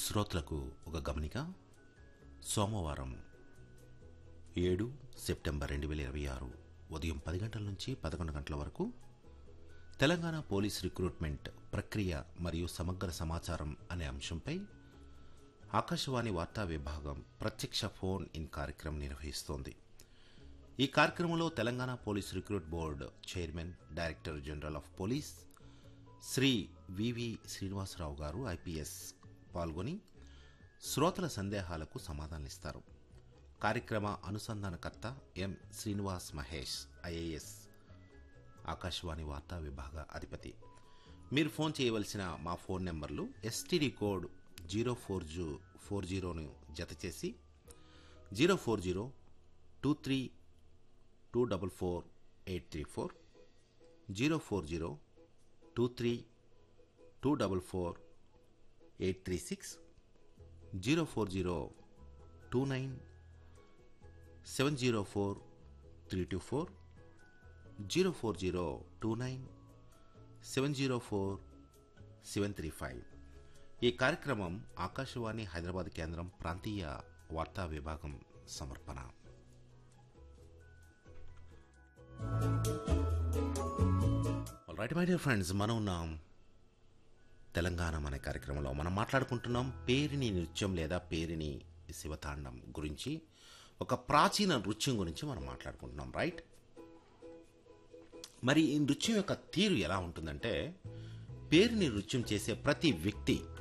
శ్రోతలకు ఒక గమనిక సోమవారం ఏడు సెప్టెంబర్ రెండు వేల ఇరవై ఆరు ఉదయం పది గంటల నుంచి పదకొండు గంటల వరకు తెలంగాణ పోలీస్ రిక్రూట్మెంట్ ప్రక్రియ మరియు సమగ్ర సమాచారం అనే అంశంపై ఆకాశవాణి వార్తా విభాగం ప్రత్యక్ష ఫోన్ ఇన్ కార్యక్రమం నిర్వహిస్తోంది ఈ కార్యక్రమంలో Telangana police recruit board chairman director general of police Shri VV Srinivasarao గారు ఐపీఎస్ పాల్గొని శ్రోతల సందేహాలకు సమాధానమిస్తారు కార్యక్రమ అనుసంధానకర్త ఎం శ్రీనివాస్ మహేష్ ఐఏఎస్ ఆకాశవాణి వార్తా విభాగ అధిపతి మీరు ఫోన్ చేయవలసిన మా phone numbers STD code zero four two four జీరోను జత చేసి zero four zero two three two double four eight three four zero four zero two three two double four eight three six zero four zero two nine seven zero four three two four zero four zero two nine seven zero four seven three five ఈ కార్యక్రమం ఆకాశవాణి హైదరాబాద్ కేంద్రం ప్రాంతీయ వార్తా విభాగం సమర్పణ right my dear friends మనం ఉన్నాం తెలంగాణ అనే కార్యక్రమంలో మనం మాట్లాడుకుంటున్నాం పేరిని నృత్యం లేదా పేరిని శివతాండం గురించి ఒక ప్రాచీన నృత్యం గురించి మనం మాట్లాడుకుంటున్నాం రైట్ మరి ఈ నృత్యం యొక్క తీరు ఎలా ఉంటుందంటే పేరుని నృత్యం చేసే ప్రతి వ్యక్తి